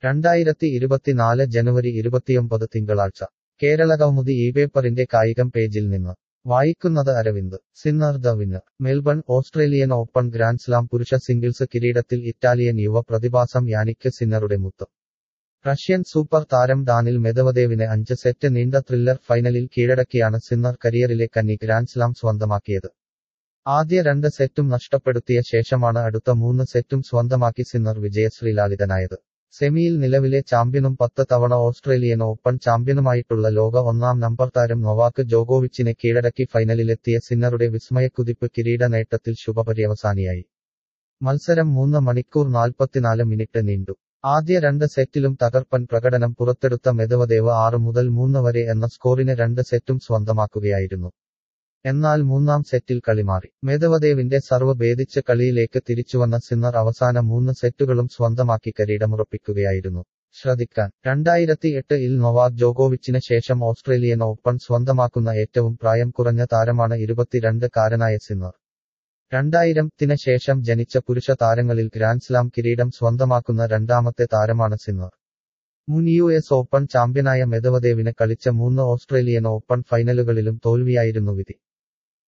രണ്ടായിരത്തി ഇരുപത്തിനാല് ജനുവരി ഇരുപത്തിയൊമ്പത് തിങ്കളാഴ്ച കേരളകൗമുദി ഈ പേപ്പറിന്റെ കായികം പേജിൽ നിന്ന് വായിക്കുന്നത് Aravind Sinner the winner Melbourne Australian Open grand slam പുരുഷ സിംഗിൾസ് കിരീടത്തിൽ ഇറ്റാലിയൻ യുവ പ്രതിഭാസം യാനിക്ക് സിന്നറുടെ മുത്തം റഷ്യൻ സൂപ്പർ താരം ഡാനിൽ മെദവദേവിനെ അഞ്ച് സെറ്റ് നീണ്ട ത്രില്ലർ ഫൈനലിൽ കീഴടക്കിയാണ് സിന്നർ കരിയറിലെ കന്നി ഗ്രാൻഡ്സ്ലാം സ്വന്തമാക്കിയത് ആദ്യ രണ്ട് സെറ്റും നഷ്ടപ്പെടുത്തിയ ശേഷമാണ് അടുത്ത മൂന്ന് സെറ്റും സ്വന്തമാക്കി സിന്നർ വിജയശ്രീലാളിതനായത് സെമിയിൽ നിലവിലെ ചാമ്പ്യനും പത്ത് തവണ ഓസ്ട്രേലിയൻ ഓപ്പൺ ചാമ്പ്യനുമായിട്ടുള്ള ലോക ഒന്നാം നമ്പർ താരം നൊവാക്ക് ജോഗോവിച്ചിനെ കീഴടക്കി ഫൈനലിലെത്തിയ സിന്നറുടെ വിസ്മയക്കുതിപ്പ് കിരീട നേട്ടത്തിൽ ശുഭപര്യവസാനിയായി മത്സരം മൂന്ന് മണിക്കൂർ നാൽപ്പത്തിനാല് മിനിറ്റ് നീണ്ടു ആദ്യ രണ്ട് സെറ്റിലും തകർപ്പൻ പ്രകടനം പുറത്തെടുത്ത മെദവദേവ് ആറ് മുതൽ മൂന്ന് വരെ എന്ന സ്കോറിന് രണ്ട് സെറ്റും സ്വന്തമാക്കുകയായിരുന്നു എന്നാൽ മൂന്നാം സെറ്റിൽ കളിമാറി മെദവദേവിന്റെ സർവ് ഭേദിച്ച് കളിയിലേക്ക് തിരിച്ചുവന്ന സിന്നർ അവസാന മൂന്ന് സെറ്റുകളും സ്വന്തമാക്കി കിരീടമുറപ്പിക്കുകയായിരുന്നു ശ്രദ്ധിക്കാൻ രണ്ടായിരത്തി എട്ട് ഇൽ നൊവാക് ജോഗോവിച്ചിന് ശേഷം ഓസ്ട്രേലിയൻ ഓപ്പൺ സ്വന്തമാക്കുന്ന ഏറ്റവും പ്രായം കുറഞ്ഞ താരമാണ് ഇരുപത്തിരണ്ട് കാരനായ സിന്നർ രണ്ടായിരത്തിന് ശേഷം ജനിച്ച പുരുഷ താരങ്ങളിൽ ഗ്രാൻഡ്സ്ലാം കിരീടം സ്വന്തമാക്കുന്ന രണ്ടാമത്തെ താരമാണ് സിന്നർ മുൻ യു എസ് ഓപ്പൺ ചാമ്പ്യനായ മെദവദേവിന് കളിച്ച മൂന്ന് ഓസ്ട്രേലിയൻ ഓപ്പൺ ഫൈനലുകളിലും തോൽവിയായിരുന്നു വിധി